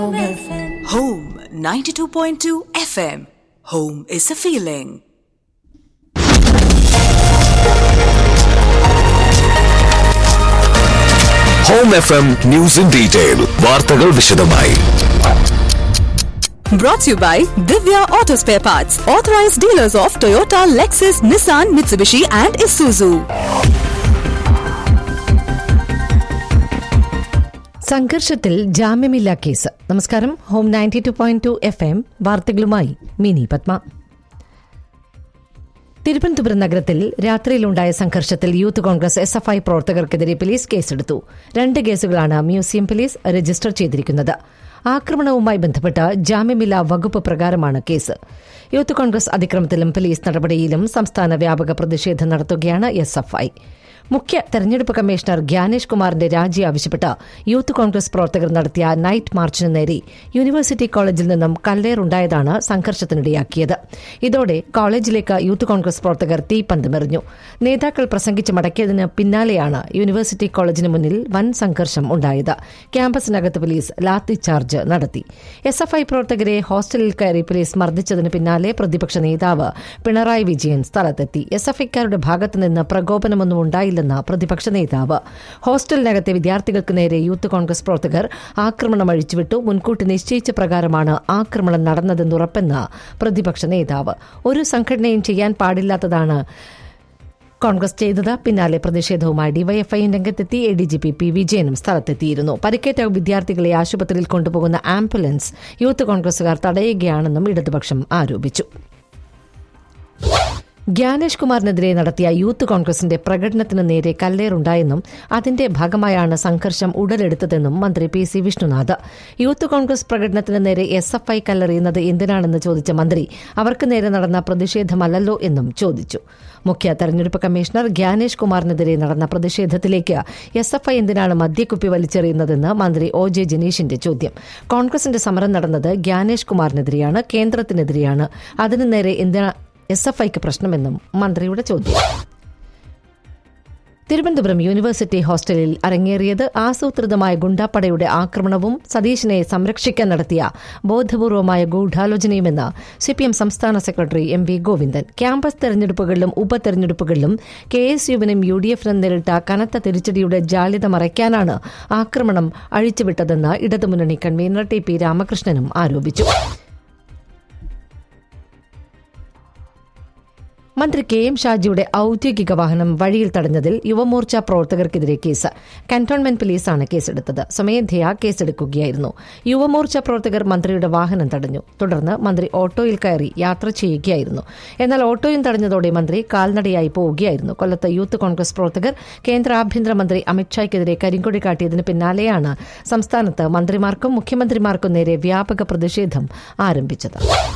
Home 92.2 FM. Home is a feeling. Home F M news in detail വാർത്തകൾ വിശദമായി Brought to you by Divya Auto Spare Parts, authorized dealers of Toyota, Lexus, Nissan, Mitsubishi, and Isuzu. സംഘർഷത്തിൽ ജാമ്യമില്ലാ കേസ് നമസ്കാരം home ninety two point two F M വാർത്തകളുമായി മിനി പത്മ തിരുവനന്തപുരം നഗരത്തിൽ രാത്രിയിലുണ്ടായ സംഘർഷത്തിൽ youth Congress S F I പ്രവർത്തകർക്കെതിരെ പോലീസ് കേസെടുത്തു രണ്ട് കേസുകളാണ് മ്യൂസിയം പോലീസ് രജിസ്റ്റർ ചെയ്തിരിക്കുന്നത് ആക്രമണവുമായി ബന്ധപ്പെട്ട് ജാമ്യമില്ലാ വകുപ്പ് പ്രകാരമാണ് കേസ് യൂത്ത് കോൺഗ്രസ് അതിക്രമത്തിലും പോലീസ് നടപടിയിലും സംസ്ഥാന വ്യാപക പ്രതിഷേധം നടത്തുകയാണ് എസ് എഫ് ഐ മുഖ്യ തെരഞ്ഞെടുപ്പ് കമ്മീഷണർ ഗ്യാനേഷ് കുമാറിന്റെ രാജി ആവശ്യപ്പെട്ട് യൂത്ത് കോൺഗ്രസ് പ്രവർത്തകർ നടത്തിയ നൈറ്റ് മാർച്ചിന് നേരെ യൂണിവേഴ്സിറ്റി കോളേജിൽ നിന്നും കല്ലേറുണ്ടായതാണ് സംഘർഷത്തിനിടയാക്കിയത് ഇതോടെ കോളേജിലേക്ക് യൂത്ത് കോൺഗ്രസ് പ്രവർത്തകർ തീപ്പന്തമെറിഞ്ഞു നേതാക്കൾ പ്രസംഗിച്ച് മടക്കിയതിന് പിന്നാലെയാണ് യൂണിവേഴ്സിറ്റി കോളേജിന് മുന്നിൽ വൻ സംഘർഷം ഉണ്ടായത് ക്യാമ്പസിനകത്ത് പോലീസ് ലാത്തി ചാർജ് നടത്തി എസ് എഫ് ഐ പ്രവർത്തകരെ ഹോസ്റ്റലിൽ കയറി പോലീസ് മർദ്ദിച്ചതിന് പിന്നാലെ പ്രതിപക്ഷ നേതാവ് പിണറായി വിജയൻ സ്ഥലത്തെത്തി എസ് എഫ് ഐക്കാരുടെ ഭാഗത്തുനിന്ന് പ്രകോപനമൊന്നും ഉണ്ടായില്ലെന്ന് പ്രതിപക്ഷ നേതാവ് ഹോസ്റ്റലിനകത്തെ വിദ്യാർത്ഥികൾക്ക് നേരെ യൂത്ത് കോൺഗ്രസ് പ്രവർത്തകർ ആക്രമണം അഴിച്ചുവിട്ടു മുൻകൂട്ടി നിശ്ചയിച്ച പ്രകാരമാണ് ആക്രമണം നടന്നതെന്ന് ഉറപ്പെന്ന് പ്രതിപക്ഷ നേതാവ് ഒരു സംഘടനയും ചെയ്യാൻ പാടില്ലാത്തതാണ് കോൺഗ്രസ് ചെയ്തത് പിന്നാലെ പ്രതിഷേധവുമായി ഡിവൈഎഫ്ഐ രംഗത്തെത്തി A D G P P വിജയനും സ്ഥലത്തെത്തിയിരുന്നു പരിക്കേറ്റ വിദ്യാർത്ഥികളെ ആശുപത്രിയിൽ കൊണ്ടുപോകുന്ന ആംബുലൻസ് യൂത്ത് കോൺഗ്രസുകാർ തടയുകയാണെന്നും ഇടതുപക്ഷം ആരോപിച്ചു ഗ്യാനേഷ് കുമാറിനെതിരെ നടത്തിയ യൂത്ത് കോൺഗ്രസിന്റെ പ്രകടനത്തിന് നേരെ കല്ലേറുണ്ടായെന്നും അതിന്റെ ഭാഗമായാണ് സംഘർഷം ഉടലെടുത്തതെന്നും മന്ത്രി P C Vishnunath youth Congress പ്രകടനത്തിന് നേരെ എസ് എഫ് ഐ കല്ലെറിയുന്നത് എന്തിനാണെന്ന് ചോദിച്ച മന്ത്രി അവർക്ക് നേരെ നടന്ന പ്രതിഷേധമല്ലല്ലോ എന്നും ചോദിച്ചു മുഖ്യ തെരഞ്ഞെടുപ്പ് കമ്മീഷണർ ഗ്യാനേഷ് കുമാറിനെതിരെ നടന്ന പ്രതിഷേധത്തിലേക്ക് എസ് എഫ് ഐ എന്തിനാണ് മദ്യക്കുപ്പി വലിച്ചെറിയുന്നതെന്ന് മന്ത്രി ഒ ജെ ജനീഷിന്റെ ചോദ്യം കോൺഗ്രസിന്റെ സമരം നടന്നത് ഗ്യാനേഷ് കുമാറിനെതിരെയാണ് കേന്ദ്രത്തിനെതിരെയാണ് അതിനു നേരെ എന്തിനാ എസ് എഫ് ഐക്ക് പ്രശ്നമെന്നും മന്ത്രിയുടെ ചോദ്യം തിരുവനന്തപുരം യൂണിവേഴ്സിറ്റി ഹോസ്റ്റലിൽ അരങ്ങേറിയത് ആസൂത്രിതമായ ഗുണ്ടാപ്പടയുടെ ആക്രമണവും സതീശിനെ സംരക്ഷിക്കാൻ നടത്തിയ ബോധപൂർവമായ ഗൂഢാലോചനയുമെന്ന് സിപിഎം സംസ്ഥാന secretary M V Govindan campus തെരഞ്ഞെടുപ്പുകളിലും ഉപതെരഞ്ഞെടുപ്പുകളിലും കെ എസ് യുവിനും യു ഡി എഫിനും നേരിട്ട കനത്ത തിരിച്ചടിയുടെ ജാള്യത മറയ്ക്കാനാണ് ആക്രമണം അഴിച്ചുവിട്ടതെന്ന് ഇടതുമുന്നണി കൺവീനർ ടി പി രാമകൃഷ്ണനും ആരോപിച്ചു മന്ത്രി കെ എം ഷാജിയുടെ ഔദ്യോഗിക വാഹനം വഴിയിൽ തടഞ്ഞതിൽ യുവമോർച്ച പ്രവർത്തകർക്കെതിരെ കേസ് കന്റോൺമെന്റ് പോലീസാണ് കേസെടുത്തത് സ്വമേധയാ കേസെടുക്കുകയായിരുന്നു യുവമോർച്ച പ്രവർത്തകർ മന്ത്രിയുടെ വാഹനം തടഞ്ഞു തുടർന്ന് മന്ത്രി ഓട്ടോയിൽ കയറി യാത്ര ചെയ്യുകയായിരുന്നു എന്നാൽ ഓട്ടോയും തടഞ്ഞതോടെ മന്ത്രി കാൽനടയായി പോവുകയായിരുന്നു കൊല്ലത്ത് യൂത്ത് കോൺഗ്രസ് പ്രവർത്തകർ കേന്ദ്ര ആഭ്യന്തരമന്ത്രി അമിത്ഷായ്ക്കെതിരെ കരിങ്കൊടി കാട്ടിയതിന് പിന്നാലെയാണ് സംസ്ഥാനത്ത് മന്ത്രിമാർക്കും മുഖ്യമന്ത്രിമാർക്കും നേരെ വ്യാപക പ്രതിഷേധം ആരംഭിച്ചത്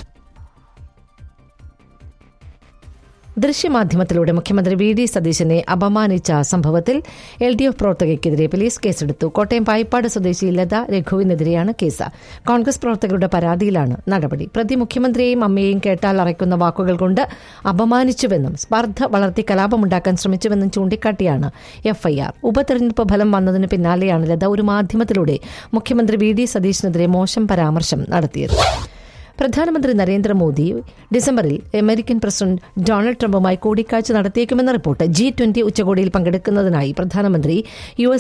ദൃശ്യമാധ്യമത്തിലൂടെ മുഖ്യമന്ത്രി വി ഡി സതീശനെ അപമാനിച്ച സംഭവത്തിൽ എൽ ഡി എഫ് പ്രവർത്തകയ്ക്കെതിരെ പോലീസ് കേസെടുത്തു കോട്ടയം പായിപ്പാട് സ്വദേശി ലത രഘുവിനെതിരെയാണ് കേസ് കോൺഗ്രസ് പ്രവർത്തകരുടെ പരാതിയിലാണ് നടപടി പ്രതി മുഖ്യമന്ത്രിയെയും അമ്മയെയും കേട്ടാൽ അറയ്ക്കുന്ന വാക്കുകൾ കൊണ്ട് അപമാനിച്ചുവെന്നും സ്പർദ്ധ വളർത്തി കലാപമുണ്ടാക്കാൻ ശ്രമിച്ചുവെന്നും ചൂണ്ടിക്കാട്ടിയാണ് എഫ്ഐആർ ഉപതെരഞ്ഞെടുപ്പ് ഫലം വന്നതിന് പിന്നാലെയാണ് ലത ഒരു മാധ്യമത്തിലൂടെ മുഖ്യമന്ത്രി വി ഡി സതീശനെതിരെ മോശം പരാമർശം നടത്തിയത് പ്രധാനമന്ത്രി നരേന്ദ്രമോദി ഡിസംബറിൽ അമേരിക്കൻ പ്രസിഡന്റ് ഡൊണാൾഡ് ട്രംപുമായി കൂടിക്കാഴ്ച നടത്തിയേക്കുമെന്ന റിപ്പോർട്ട് ജി ട്വന്റി ഉച്ചകോടിയിൽ പങ്കെടുക്കുന്നതിനായി പ്രധാനമന്ത്രി യു